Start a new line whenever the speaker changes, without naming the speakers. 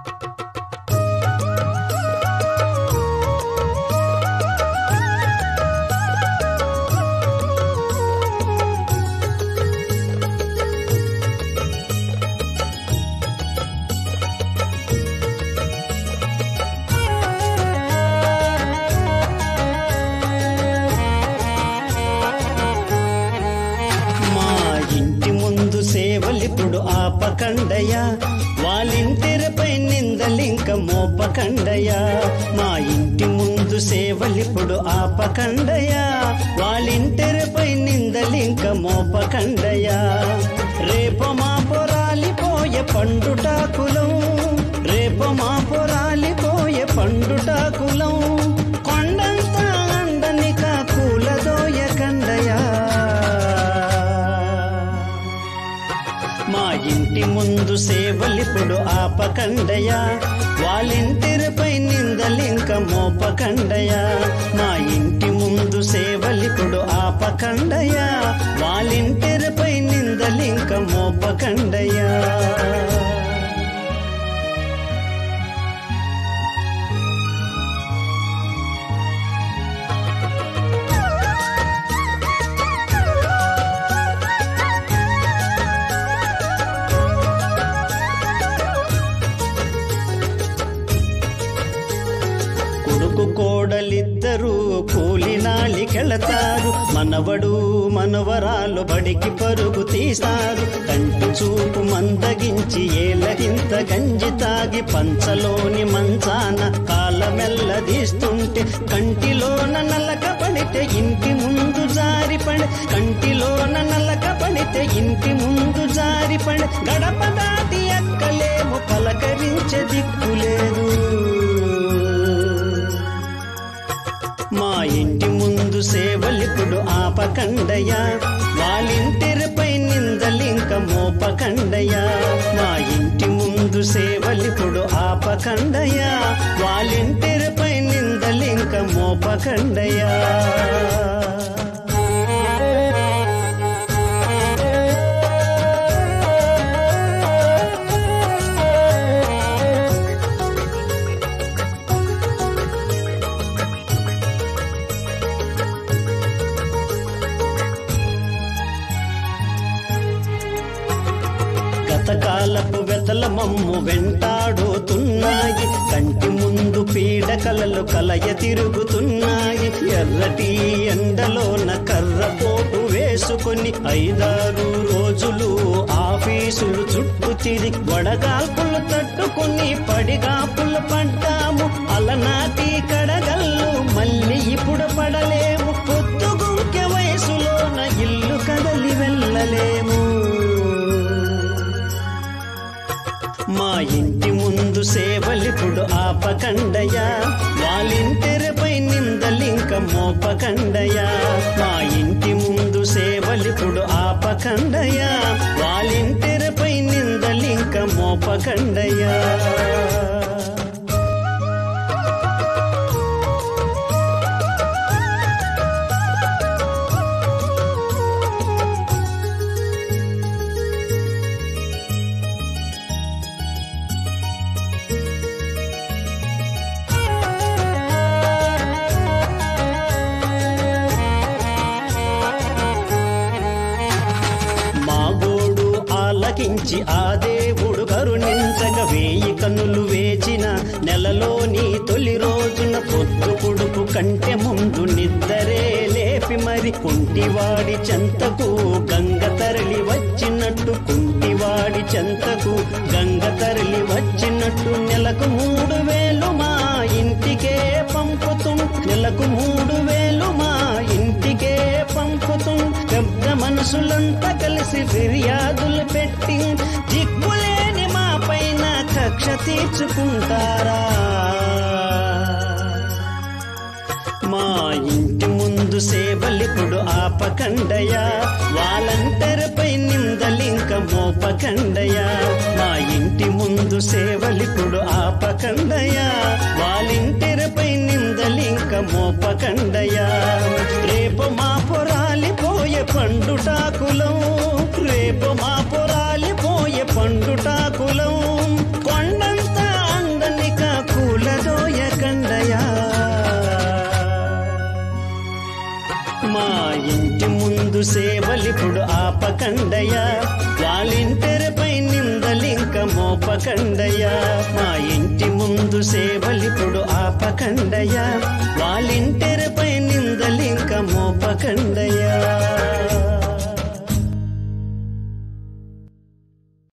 మా ఇంటి ముందు సేవలిప్పుడు ఆపకండయా వాళ్ళింటిపై నిందలింక మోపకండయా మా ఇంటి ముందు సేవలిప్పుడు ఆపకండయా వాళ్ళింటిపై నిందలింక మోపకండయా రేపు మా పొరాలిపోయే పండుటాకులం రేపు మా పొరాలిపోయే పండుటాకులం కొండంత అండనిక కూలదోయ కండయా మా ఇంటి ముందు సేవలిప్పుడు ఆపకండయా వాళ్ళింటిపై నిందలింక మోపకండయా మా ఇంటి ముందు సేవలిప్పుడు ఆపకండయా వాళ్ళింటిపై నిందలింక మోపకండయా కొడుకు కోడలిద్దరూ కూలినాలికెళతారు మనవడు మనవరాలు బడికి పరుగు తీస్తారు కంటి చూపు మందగించి ఏలగింత గంజి తాగి పంచలోని మంచాన కాలమెల్లదీస్తుంటే కంటిలోన నలక పడితే ఇంటి ముందు జారి పడి కంటిలోన నలక పడితే ఇంటి ముందు జారి పడి గడప దాటి ఎక్కలేము పలకరించే దిక్కులేదు మా ఇంటి ముందు సేవలిప్పుడు ఆపకండయా వాళ్ళింటిపై నిందలింక మోపకండయా మా ఇంటి ముందు సేవలిప్పుడు ఆపకండయా వాళ్ళింటిపై నిందలింక మోపకండయా గతకాలపు వెతల మమ్ము వెంటాడుతున్నాయి కంటి ముందు పీడకలలు కలయ తిరుగుతున్నాయి ఎర్రటి ఎండలోన కర్ర పోటు వేసుకొని ఐదారు రోజులు ఆఫీసులు చుట్టూ తిరిగి వడగాల్పులు తట్టుకుని పడిగాపులు పడ్డాము అలనాటి కడగల్లు మళ్ళీ ఇప్పుడు పడలేము పొద్దుగుంకె వయసులోన ఇల్లు కదలి వెళ్ళలేము మా ఇంటి ముందు సేవలిప్పుడు ఆపకండయా వాళ్ళింటిపై నిందలింక మోపకండయా మా ఇంటి ముందు సేవలిప్పుడు ఆపకండయా వాళ్ళింటిపై నిందలింక మోపకండయా మా గోడు ఆలకించి ఆ దేవుడు కరుణించక వేయి కన్నులు వేచిన నెలలోని తొలి రోజున పొద్దు పొడుపు కంటే ముందు నిద్దరే లేపి మరి కుంటివాడి చెంతకు గంగ తరలి వచ్చినట్టు కుంటివాడి చెంతకు గంగ తరలి వచ్చినట్టు నెలకు మూడు వేలు మా ఇంటికే పంపుతూ నెలకు మూడు వేలు మా ఇంటికే పంపుతూ పెద్ద మనసులంతా కలిసి ఫిర్యాదులు పెట్టి దిక్కులేని మా పైన కక్ష తీర్చుకుంటారా మా ఇంటి ముందు సేవలిప్పుడు ఆపకండయా వాలంటీర్పై నిందలింక మోపకండయా మా ఇంటి ముందు సేవలిప్పుడు ఆపకండయా వాలంటీర్పై నిందలింక మోపకండయా రేపు మా పొరాలిపోయే పండుటాకులం రేపు మా పొరాలిపోయే పండుటాకులం కొండంత మా ఇంటి ముందు సేవలిప్పుడు ఆపకండయా వాళ్ళింటెరపై నిందలింక మోపకండయా మా ఇంటి ముందు సేవలిప్పుడు ఆపకండయా వాళ్ళింటెరపై